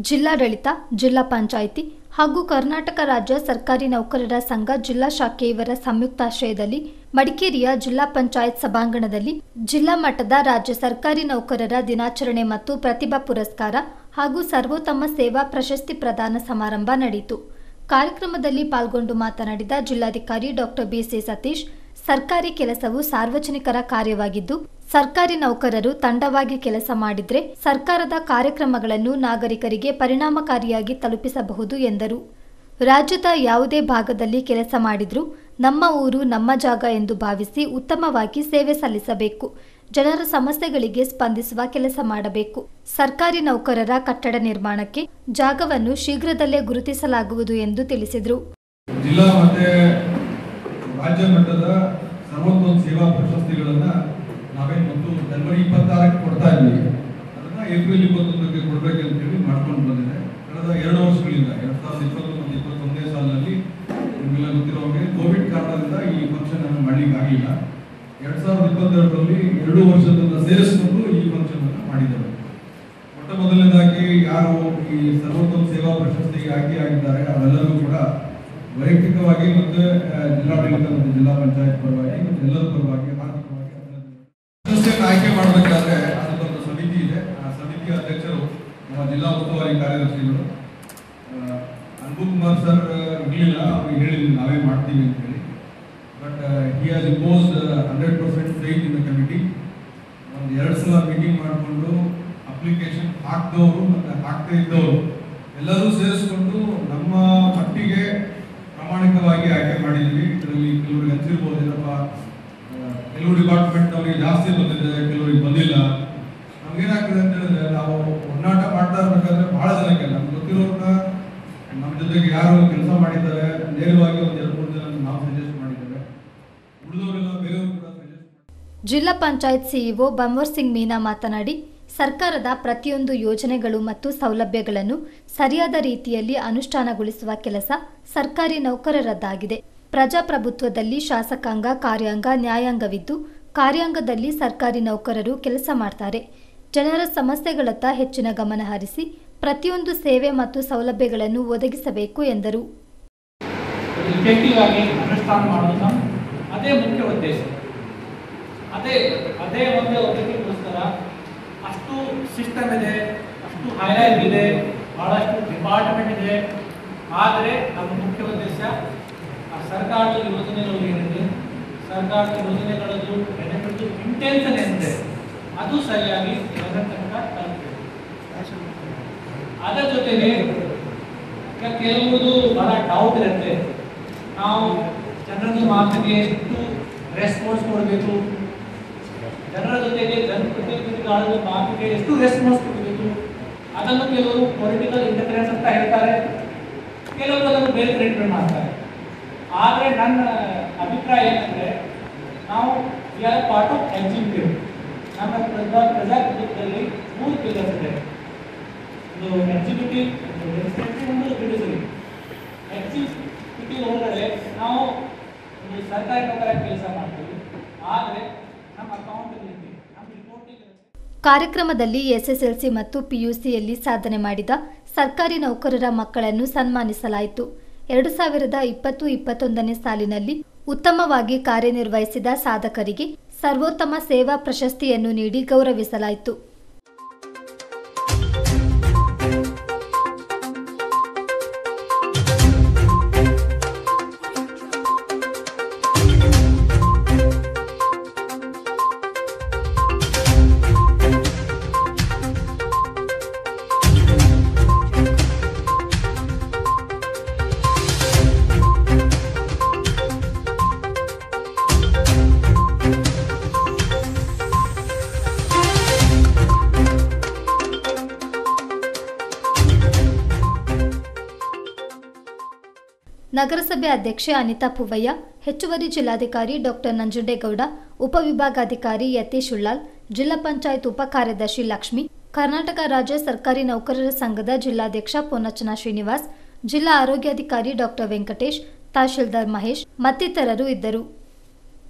ಜಿಲ್ಲಾಡಳಿತ ಜಿಲ್ಲಾ ಪಂಚಾಯಿತಿ ಹಾಗೂ ಕರ್ನಾಟಕ ರಾಜ್ಯ ಸರ್ಕಾರಿ ನೌಕರರ ಸಂಘ ಜಿಲ್ಲಾ ಶಾಖೆ ಇವರ ಸಂಯುಕ್ತಾಶ್ರಯದಲ್ಲಿ ಮಡಿಕೇರಿಯ ಜಿಲ್ಲಾ ಪಂಚಾಯತ್ ಸಭಾಂಗಣದಲ್ಲಿ ಜಿಲ್ಲಾ ಮಟ್ಟದ ರಾಜ್ಯ ಸರ್ಕಾರಿ ನೌಕರರ ದಿನಾಚರಣೆ ಮತ್ತು ಪ್ರತಿಭಾ ಪುರಸ್ಕಾರ ಹಾಗೂ ಸರ್ವೋತ್ತಮ ಸೇವಾ ಪ್ರಶಸ್ತಿ ಪ್ರದಾನ ಸಮಾರಂಭ ನಡೆಯಿತು ಕಾರ್ಯಕ್ರಮದಲ್ಲಿ ಪಾಲ್ಗೊಂಡು ಮಾತನಾಡಿದ ಜಿಲ್ಲಾಧಿಕಾರಿ ಡಾಕ್ಟರ್ ಬಿಸಿ ಸತೀಶ್ ಸರ್ಕಾರಿ ಕೆಲಸವು ಸಾರ್ವಜನಿಕರ ಕಾರ್ಯವಾಗಿದ್ದು ಸರ್ಕಾರಿ ನೌಕರರು ತಂಡವಾಗಿ ಕೆಲಸ ಮಾಡಿದ್ರೆ ಸರ್ಕಾರದ ಕಾರ್ಯಕ್ರಮಗಳನ್ನು ನಾಗರಿಕರಿಗೆ ಪರಿಣಾಮಕಾರಿಯಾಗಿ ತಲುಪಿಸಬಹುದು ಎಂದರು ರಾಜ್ಯದ ಯಾವುದೇ ಭಾಗದಲ್ಲಿ ಕೆಲಸ ಮಾಡಿದ್ರೂ ನಮ್ಮ ಊರು ನಮ್ಮ ಜಾಗ ಎಂದು ಭಾವಿಸಿ ಉತ್ತಮವಾಗಿ ಸೇವೆ ಸಲ್ಲಿಸಬೇಕು ಜನರ ಸಮಸ್ಯೆಗಳಿಗೆ ಸ್ಪಂದಿಸುವ ಕೆಲಸ ಮಾಡಬೇಕು ಸರ್ಕಾರಿ ನೌಕರರ ಕಟ್ಟಡ ನಿರ್ಮಾಣಕ್ಕೆ ಜಾಗವನ್ನು ಶೀಘ್ರದಲ್ಲೇ ಗುರುತಿಸಲಾಗುವುದು ಎಂದು ತಿಳಿಸಿದರು ಜಿಲ್ಲಾ ಮತ್ತೆ ರಾಜ್ಯ ಮಟ್ಟದ ಸರ್ವೋತ್ತಮ ಸೇವಾ ಪ್ರಶಸ್ತಿಗಳನ್ನ ನಾವೇನು ಮತ್ತು ಜನವರಿ ಇಪ್ಪತ್ತಾರಕ್ಕೆ ಕೊಡ್ತಾ ಇದ್ವಿ ಅದನ್ನ ಏಪ್ರಿಲ್ ಇಪ್ಪತ್ತೊಂದಕ್ಕೆ ಕೊಡ್ಬೇಕಂತ ಹೇಳಿ ಮಾಡ್ಕೊಂಡು ಬಂದಿದೆ ಕಳೆದ ಎರಡು ವರ್ಷಗಳಿಂದ ಎರಡ್ ಸಾವಿರದ ಇಪ್ಪತ್ತೊಂದು ಮತ್ತು ಇಪ್ಪತ್ತೊಂದನೇ ಸಾಲಿನಲ್ಲಿ ನಿಮಗೆಲ್ಲ ಗೊತ್ತಿರೋ ಹಾಗೆ ಕೋವಿಡ್ ಕಾರಣದಿಂದ ಈ ಫಂಕ್ಷನ್ ಅನ್ನು ಮಾಡ್ಲಿಕ್ಕೆ ಆಗಿಲ್ಲ ಎರಡ್ ಸಾವಿರದ ಇಪ್ಪತ್ತೆರಡರಲ್ಲಿ ಎರಡು ವರ್ಷದಿಂದ ಸೇರಿಸಿಕೊಂಡು ಈ ಫಂಕ್ಷನ್ ಅನ್ನು ಮಾಡಿದ್ದೇವೆ ಮೊಟ್ಟ ಮೊದಲನೇದಾಗಿ ಯಾರು ಈ ಸರ್ವೋತ್ತಮ ಸೇವಾ ಪ್ರಶಸ್ತಿಗೆ ಆಯ್ಕೆಯಾಗಿದ್ದಾರೆ ಅವರೆಲ್ಲರೂ ಕೂಡ ವೈಯಕ್ತಿಕವಾಗಿ ಮತ್ತು ಆ, ಜಿಲ್ಲಾಡಳಿತ ಮತ್ತು ಜಿಲ್ಲಾ ಪಂಚಾಯತ್ ಪರವಾಗಿ ಮತ್ತು ಎಲ್ಲರ ಪರವಾಗಿ ಹಾರ್ದಿಕವಾಗಿ ಅಭಿನಂದನೆ. ಪ್ರಶಸ್ತಿಯನ್ನು ಆಯ್ಕೆ ಮಾಡಬೇಕಾದ್ರೆ ಅದಕ್ಕೊಂದು ಸಮಿತಿ ಇದೆ ಆ ಸಮಿತಿಯ ಅಧ್ಯಕ್ಷರು ನಮ್ಮ ಜಿಲ್ಲಾ ಉಸ್ತುವಾರಿ ಕಾರ್ಯದರ್ಶಿಗಳು ಆ, ಅನ್ಬು ಕುಮಾರ್ ಸರ್ ಇರಲಿಲ್ಲ ಅವ್ರಿಗೆ ಹೇಳಿದ್ವಿ ನಾವೇ ಮಾಡ್ತೀವಿ ಅಂತ ಹೇಳಿ but he has impose hundred percent faith in the committee ಒಂದು ಎರಡು ಸಲ ಮೀಟಿಂಗ್ ಮಾಡಿಕೊಂಡು ಅಪ್ಲಿಕೇಶನ್ ಹಾಕ್ದವರು ಮತ್ತೆ ಹಾಕ್ದೇ ಇದ್ದವರು ಎಲ್ಲರೂ ಸೇರಿಸ್ಕೊಂಡು ನಮ್ಮ ಮಟ್ಟಿಗೆ ಪ್ರಾಮಾಣಿಕವಾಗಿ ಆಯ್ಕೆ ಮಾಡಿದ್ವಿ ಇದರಲ್ಲಿ ಕೆಲವರಿಗೆ ಅನ್ಸಿರ್ಬೋದು ಏನಪ್ಪ ಆ, ಕೆಲವು ಡಿಪಾರ್ಟ್ಮೆಂಟ್ ಅವರಿಗೆ ಜಾಸ್ತಿ ಬಂದಿದೆ ಕೆಲವರಿಗೆ ಬಂದಿಲ್ಲ ನಮ್ಗೇನಾಗ್ತದೆ ಅಂತ ಹೇಳಿದ್ರೆ ನಾವು ಒಡನಾಟ ಮಾಡ್ತಾ ಇರ್ಬೇಕಾದ್ರೆ ಬಹಳ ಜನಕ್ಕೆ ನಮ್ಗೆ ಗೊತ್ತಿರೋರ್ನ ನಮ್ಮ ಜೊತೆಗೆ ಯಾರು ಕೆಲಸ ಮಾಡಿದ್ದಾರೆ ನೇರವಾಗಿ ಒಂದು ಎರಡು ಮೂರು ಜನ ನಾವು ಸಜೆಸ್ಟ್ ಮಾಡಿದ್ದೇವೆ ಉಳಿದವರೆಲ್ಲ ಬೇರೆಯವರು ಕೂಡ ಸಜೆಸ್ಟ್ ಜಿಲ್ಲಾ ಪಂಚಾಯತ್ ಸಿಇಒ ಬಂವರ್ ಸಿಂಗ್ ಮೀನಾ ಮಾತನಾಡಿ ಸರ್ಕಾರದ ಪ್ರತಿಯೊಂದು ಯೋಜನೆಗಳು ಮತ್ತು ಸೌಲಭ್ಯಗಳನ್ನು ಸರಿಯಾದ ರೀತಿಯಲ್ಲಿ ಅನುಷ್ಠಾನಗೊಳಿಸುವ ಕೆಲಸ ಸರ್ಕಾರಿ ನೌಕರರದ್ದಾಗಿದೆ ಪ್ರಜಾಪ್ರಭುತ್ವದಲ್ಲಿ ಶಾಸಕಾಂಗ ಕಾರ್ಯಾಂಗ ನ್ಯಾಯಾಂಗವಿದ್ದು ಕಾರ್ಯಾಂಗದಲ್ಲಿ ಸರ್ಕಾರಿ ನೌಕರರು ಕೆಲಸ ಮಾಡ್ತಾರೆ ಜನರ ಸಮಸ್ಯೆಗಳತ್ತ ಹೆಚ್ಚಿನ ಗಮನ ಹರಿಸಿ ಪ್ರತಿಯೊಂದು ಸೇವೆ ಮತ್ತು ಸೌಲಭ್ಯಗಳನ್ನು ಒದಗಿಸಬೇಕು ಎಂದರು ಇಫೆಕ್ಟಿವ್ ಆಗಿ ಅನುಷ್ಠಾನ ಮಾಡೋದು ಅದೇ ಮುಖ್ಯ ಉದ್ದೇಶ ಅದೇ ಅದೇ ಒಂದು ಉದ್ದೇಶಕ್ಕೋಸ್ಕರ ಅಷ್ಟು ಸಿಸ್ಟಮ್ ಇದೆ ಅಷ್ಟು ಹೈಲೈಟ್ ಇದೆ ಬಹಳಷ್ಟು ಡಿಪಾರ್ಟ್ಮೆಂಟ್ ಇದೆ ಆದರೆ ನಮ್ಮ ಮುಖ್ಯ ಉದ್ದೇಶ ಆ ಸರ್ಕಾರದ ಯೋಜನೆಗಳು ಏನಿದೆ ಸರ್ಕಾರದ ಯೋಜನೆಗಳದ್ದು ಬೆನಿಫಿಟ್ ಇಂಟೆನ್ಷನ್ ಏನಿದೆ ಅದು ಸರಿಯಾಗಿ ಜನರ ತನಕ ತಲುಪಬೇಕು ಅದರ ಜೊತೆಗೆ ಈಗ ಕೆಲವುದು ಬಹಳ ಡೌಟ್ ಇರುತ್ತೆ ನಾವು ಜನರದ್ದು ಮಾತಿಗೆ ಎಷ್ಟು ರೆಸ್ಪಾನ್ಸ್ ಕೊಡಬೇಕು ಜನರ ಜೊತೆಗೆ ಜನಪ್ರತಿನಿಧಿಗಳ ಮಾತಿಗೆ ಎಷ್ಟು ರೆಸ್ಪಾನ್ಸ್ ಕೊಡಬೇಕು ಅದನ್ನು ಕೆಲವರು ಪೊಲಿಟಿಕಲ್ ಇಂಟರ್ಫರೆನ್ಸ್ ಅಂತ ಹೇಳ್ತಾರೆ ಕೆಲವರು ಅದನ್ನು ಬೇರೆ ಟ್ರೀಟ್ಮೆಂಟ್ ಮಾಡ್ತಾರೆ ಆದರೆ ನನ್ನ ಅಭಿಪ್ರಾಯ ಏನಂದ್ರೆ ನಾವು we are part of executive ನಮ್ಮ ಪ್ರಜಾ ಪ್ರಜಾಪ್ರಭುತ್ವದಲ್ಲಿ ಮೂರು ಪಿಲ್ಲರ್ಸ್ ಇದೆ ಒಂದು ಎಕ್ಸಿಕ್ಯೂಟಿವ್ ಒಂದು ಲೆಜಿಸ್ಲೇಟಿವ್ ಒಂದು ಜುಡಿಷರಿ ಎಕ್ಸಿಕ್ಯೂಟಿವ್ ಒಳಗಡೆ ನಾವು ಒಂದು ಸರ್ಕಾರಿ ನೌಕರ ಕೆಲಸ ಮಾಡ್ತೀವಿ ಆದರೆ ನಮ್ಮ ಅಕೌಂಟಬಿಲಿಟಿ ನಮ್ಮ ರಿಪೋರ್ಟಿಂಗ್ ಇರುತ್ತೆ ಕಾರ್ಯಕ್ರಮದಲ್ಲಿ ಎಸ್ಎಸ್ಎಲ್ಸಿ ಮತ್ತು ಪಿಯುಸಿಯಲ್ಲಿ ಸಾಧನೆ ಮಾಡಿದ ಸರ್ಕಾರಿ ನೌಕರರ ಮಕ್ಕಳನ್ನು ಸನ್ಮಾನಿಸಲಾಯಿತು ಎರಡು ಸಾವಿರದ ಇಪ್ಪತ್ತು ಇಪ್ಪತ್ತೊಂದನೇ ಸಾಲಿನಲ್ಲಿ ಉತ್ತಮವಾಗಿ ಕಾರ್ಯನಿರ್ವಹಿಸಿದ ಸಾಧಕರಿಗೆ ಸರ್ವೋತ್ತಮ ಸೇವಾ ಪ್ರಶಸ್ತಿಯನ್ನು ನೀಡಿ ಗೌರವಿಸಲಾಯಿತು ನಗರಸಭೆ ಅಧ್ಯಕ್ಷೆ ಅನಿತಾ ಪೂವಯ್ಯ ಹೆಚ್ಚುವರಿ ಜಿಲ್ಲಾಧಿಕಾರಿ ಡಾಕ್ಟರ್ ನಂಜುಂಡೇಗೌಡ ಉಪವಿಭಾಗಾಧಿಕಾರಿ ಯತೀಶ್ ಉಳ್ಳಾಲ್ ಜಿಲ್ಲಾ ಪಂಚಾಯತ್ ಉಪ ಕಾರ್ಯದರ್ಶಿ ಲಕ್ಷ್ಮಿ ಕರ್ನಾಟಕ ರಾಜ್ಯ ಸರ್ಕಾರಿ ನೌಕರರ ಸಂಘದ ಜಿಲ್ಲಾಧ್ಯಕ್ಷ ಪೊನ್ನಚ್ಚನ ಶ್ರೀನಿವಾಸ್ ಜಿಲ್ಲಾ ಆರೋಗ್ಯಾಧಿಕಾರಿ ಡಾಕ್ಟರ್ ವೆಂಕಟೇಶ್ ತಹಶೀಲ್ದಾರ್ ಮಹೇಶ್ ಮತ್ತಿತರರು ಇದ್ದರು